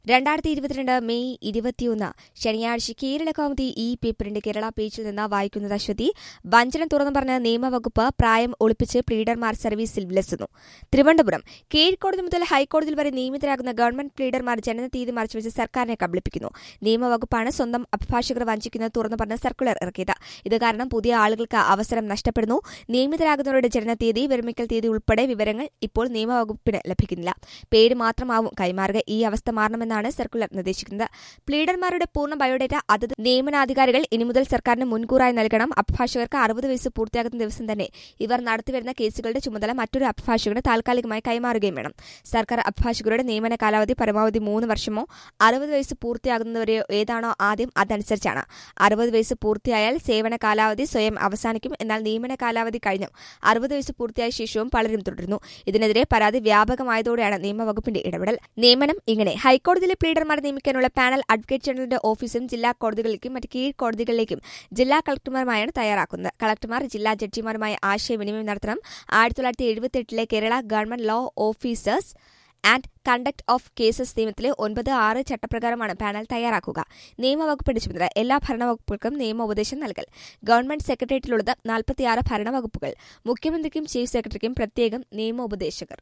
രണ്ടായിരത്തി ഇരുപത്തിരണ്ട് മെയ് ഇരുപത്തിയൊന്ന് ശനിയാഴ്ച കേരള കൗമുദി ഈ പേപ്പറിന്റെ കേരള പേജിൽ നിന്ന് വായിക്കുന്നത് അശ്വതി വഞ്ചന തുറന്നു പറഞ്ഞ നിയമവകുപ്പ് പ്രായം ഒളിപ്പിച്ച് പ്ലീഡർമാർ സർവീസിൽ വിലസുന്നു തിരുവനന്തപുരം കീഴ്ക്കോടതി മുതൽ ഹൈക്കോടതിയിൽ വരെ നിയമിതരാകുന്ന ഗവൺമെന്റ് പ്ലീഡർമാർ ജനനതീയതി മറച്ചുവെച്ച് സർക്കാരിനെ കബളിപ്പിക്കുന്നു നിയമവകുപ്പാണ് സ്വന്തം അഭിഭാഷകർ വഞ്ചിക്കുന്നത് തുറന്നു പറഞ്ഞ സർക്കുലർ ഇറക്കിയത് ഇത് കാരണം പുതിയ ആളുകൾക്ക് അവസരം നഷ്ടപ്പെടുന്നു നിയമിതരാകുന്നവരുടെ ജനനതീയതി വിരമിക്കൽ തീയതി ഉൾപ്പെടെ വിവരങ്ങൾ ഇപ്പോൾ നിയമവകുപ്പിന് ലഭിക്കുന്നില്ല പേര് മാത്രമാവും കൈമാറുക ഈ അവസ്ഥ മാറണമെന്നാണ് സർക്കുലർ നിർദ്ദേശിക്കുന്നത് പ്ലീഡർമാരുടെ പൂർണ്ണ ബയോഡേറ്റ അതത് നിയമനാധികാരികൾ ഇനി മുതൽ സർക്കാരിന് മുൻകൂറായി നൽകണം അഭിഭാഷകർക്ക് അറുപത് വയസ്സ് പൂർത്തിയാകുന്ന ദിവസം തന്നെ ഇവർ നടത്തിവരുന്ന കേസുകളുടെ ചുമതല മറ്റൊരു അഭിഭാഷകന് താൽക്കാലികമായി കൈമാറുകയും വേണം സർക്കാർ അഭിഭാഷകരുടെ നിയമന കാലാവധി പരമാവധി മൂന്ന് വർഷമോ അറുപത് വയസ്സ് പൂർത്തിയാകുന്നവരെയോ ഏതാണോ ആദ്യം അതനുസരിച്ചാണ് അറുപത് വയസ്സ് പൂർത്തിയായാൽ സേവന കാലാവധി സ്വയം അവസാനിക്കും എന്നാൽ നിയമന കാലാവധി കഴിഞ്ഞും അറുപത് വയസ്സ് പൂർത്തിയായ ശേഷവും പലരും തുടരുന്നു ഇതിനെതിരെ പരാതി വ്യാപകമായതോടെയാണ് നിയമവകുപ്പിന്റെ ഇടപെടൽ നിയമനം ഇങ്ങനെ ഹൈക്കോടതിയിലെ പ്ലീഡർമാരെ നിയമിക്കാനുള്ള പാനൽ അഡ്വക്കേറ്റ് ജനറലിന്റെ ഓഫീസും ജില്ലാ കോടതികളിലേക്കും മറ്റ് കീഴ്ക്കോടതികളിലേക്കും ജില്ലാ കളക്ടർമാരുമായാണ് തയ്യാറാക്കുന്നത് കളക്ടർമാർ ജില്ലാ ജഡ്ജിമാരുമായി ആശയവിനിമയം നടത്തണം ആയിരത്തി തൊള്ളായിരത്തി എഴുപത്തിയെട്ടിലെ Kerala Government Law Officers and Conduct of Cases നിയമത്തിലെ ഒൻപത് ആറ് ചട്ടപ്രകാരമാണ് പാനൽ തയ്യാറാക്കുക നിയമവകുപ്പിന്റെ ചുമതല എല്ലാ ഭരണവകുപ്പുകൾക്കും നിയമോപദേശം നൽകൽ ഗവൺമെന്റ് സെക്രട്ടേറിയറ്റിലുള്ളത് നാൽപ്പത്തിയാറ് ഭരണവകുപ്പുകൾ മുഖ്യമന്ത്രിക്കും ചീഫ് സെക്രട്ടറിക്കും പ്രത്യേകം നിയമോപദേശകർ